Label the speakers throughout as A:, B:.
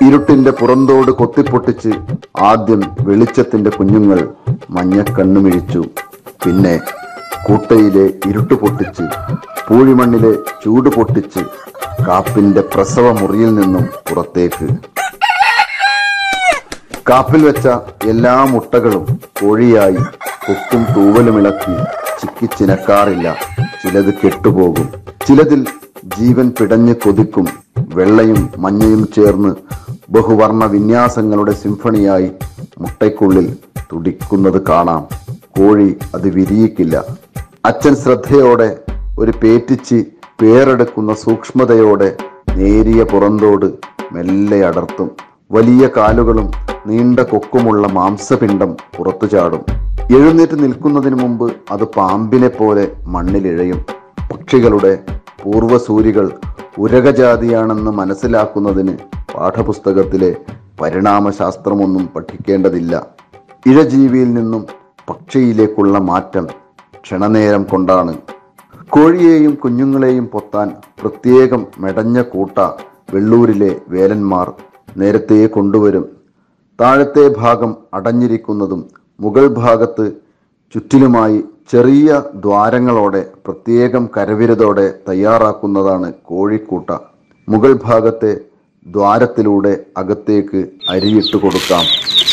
A: ഇരുട്ടിന്റെ പുറന്തോട് കൊത്തിപ്പൊട്ടിച്ച് ആദ്യം വെളിച്ചത്തിന്റെ കുഞ്ഞുങ്ങൾ മഞ്ഞക്കണ്ണുമിഴിച്ചു പിന്നെ കൂട്ടയിലെ ഇരുട്ട് പൊട്ടിച്ച് പൂഴിമണ്ണിലെ ചൂട് പൊട്ടിച്ച് കാപ്പിന്റെ പ്രസവ മുറിയിൽ നിന്നും പുറത്തേക്ക് കാപ്പിൽ വെച്ച എല്ലാ മുട്ടകളും കോഴിയായി കൊക്കും തൂവലുമിളക്കി ചിക്കി ചിനക്കാറില്ല ചിലത് കെട്ടുപോകും ചിലതിൽ ജീവൻ പിടഞ്ഞ് കൊതിക്കും വെള്ളയും മഞ്ഞയും ചേർന്ന് ബഹുവർണ്ണ വിന്യാസങ്ങളുടെ സിംഫണിയായി മുട്ടയ്ക്കുള്ളിൽ തുടിക്കുന്നത് കാണാം കോഴി അത് വിരിയിക്കില്ല അച്ഛൻ ശ്രദ്ധയോടെ ഒരു പേറ്റിച്ച് പേരെടുക്കുന്ന സൂക്ഷ്മതയോടെ നേരിയ പുറന്തോട് മെല്ലെ അടർത്തും വലിയ കാലുകളും നീണ്ട കൊക്കുമുള്ള മാംസപിണ്ഡം പുറത്തു ചാടും എഴുന്നേറ്റ് നിൽക്കുന്നതിന് മുമ്പ് അത് പാമ്പിനെ പോലെ മണ്ണിലിഴയും പക്ഷികളുടെ പൂർവ്വസൂരികൾ ഉരകജാതിയാണെന്ന് മനസ്സിലാക്കുന്നതിന് പാഠപുസ്തകത്തിലെ പരിണാമശാസ്ത്രമൊന്നും പഠിക്കേണ്ടതില്ല ഇഴജീവിയിൽ നിന്നും പക്ഷിയിലേക്കുള്ള മാറ്റം ക്ഷണനേരം കൊണ്ടാണ് കോഴിയെയും കുഞ്ഞുങ്ങളെയും പൊത്താൻ പ്രത്യേകം മെടഞ്ഞ കൂട്ട വെള്ളൂരിലെ വേലന്മാർ നേരത്തെ കൊണ്ടുവരും താഴത്തെ ഭാഗം അടഞ്ഞിരിക്കുന്നതും മുകൾ ഭാഗത്ത് ചുറ്റിലുമായി ചെറിയ ദ്വാരങ്ങളോടെ പ്രത്യേകം കരവിരുതോടെ തയ്യാറാക്കുന്നതാണ് കോഴിക്കൂട്ട മുകൾ ഭാഗത്തെ ദ്വാരത്തിലൂടെ അകത്തേക്ക് അരിയിട്ട് കൊടുക്കാം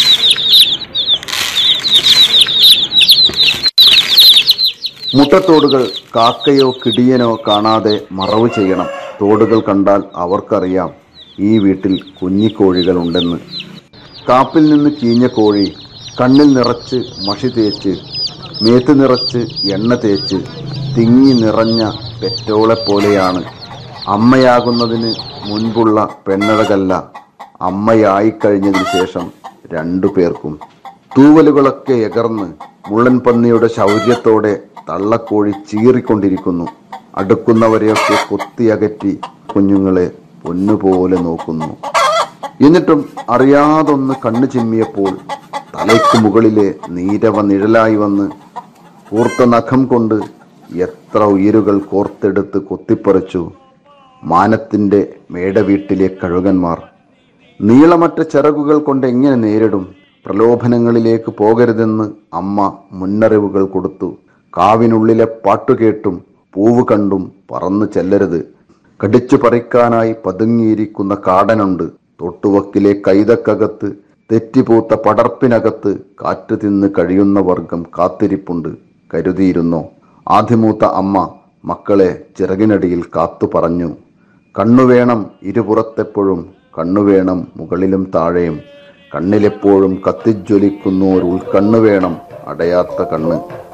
A: മുട്ടത്തോടുകൾ കാക്കയോ കിടിയനോ കാണാതെ മറവ് ചെയ്യണം തോടുകൾ കണ്ടാൽ അവർക്കറിയാം ഈ വീട്ടിൽ കുഞ്ഞിക്കോഴികൾ ഉണ്ടെന്ന് കാപ്പിൽ നിന്ന് കീഞ്ഞ കോഴി കണ്ണിൽ നിറച്ച് മഷി തേച്ച് മേത്ത് നിറച്ച് എണ്ണ തേച്ച് തിങ്ങി നിറഞ്ഞ പെറ്റോളെ പോലെയാണ് അമ്മയാകുന്നതിന് മുൻപുള്ള പെണ്ണഴകല്ല അമ്മയായിക്കഴിഞ്ഞതിന് ശേഷം രണ്ടു പേർക്കും തൂവലുകളൊക്കെ എകർന്ന് മുള്ളൻ പന്നിയുടെ ശൗര്യത്തോടെ തള്ളക്കോഴി ചീറിക്കൊണ്ടിരിക്കുന്നു അടുക്കുന്നവരെയൊക്കെ കൊത്തിയകറ്റി കുഞ്ഞുങ്ങളെ പൊന്നുപോലെ നോക്കുന്നു എന്നിട്ടും അറിയാതൊന്ന് കണ്ണു ചിമ്മിയപ്പോൾ തലയ്ക്ക് മുകളിലെ നീരവ നിഴലായി വന്ന് കൂർത്ത നഖം കൊണ്ട് എത്ര ഉയരുകൾ കോർത്തെടുത്ത് കൊത്തിപ്പറിച്ചു മാനത്തിന്റെ മേടവീട്ടിലെ കഴുകന്മാർ നീളമറ്റ ചിറകുകൾ കൊണ്ട് എങ്ങനെ നേരിടും പ്രലോഭനങ്ങളിലേക്ക് പോകരുതെന്ന് അമ്മ മുന്നറിവുകൾ കൊടുത്തു കാവിനുള്ളിലെ പാട്ടുകേട്ടും പൂവ് കണ്ടും പറന്നു ചെല്ലരുത് കടിച്ചു പറിക്കാനായി പതുങ്ങിയിരിക്കുന്ന കാടനുണ്ട് തൊട്ടുവക്കിലെ കൈതക്കകത്ത് തെറ്റിപൂത്ത പടർപ്പിനകത്ത് കാറ്റ് തിന്ന് കഴിയുന്ന വർഗം കാത്തിരിപ്പുണ്ട് കരുതിയിരുന്നോ ആദ്യമൂത്ത അമ്മ മക്കളെ ചിറകിനടിയിൽ കാത്തു പറഞ്ഞു കണ്ണുവേണം ഇരുപുറത്തെപ്പോഴും കണ്ണുവേണം മുകളിലും താഴെയും കണ്ണിലെപ്പോഴും കത്തിജ്വലിക്കുന്ന ഒരു ഉൾക്കണ്ണു വേണം അടയാത്ത കണ്ണ്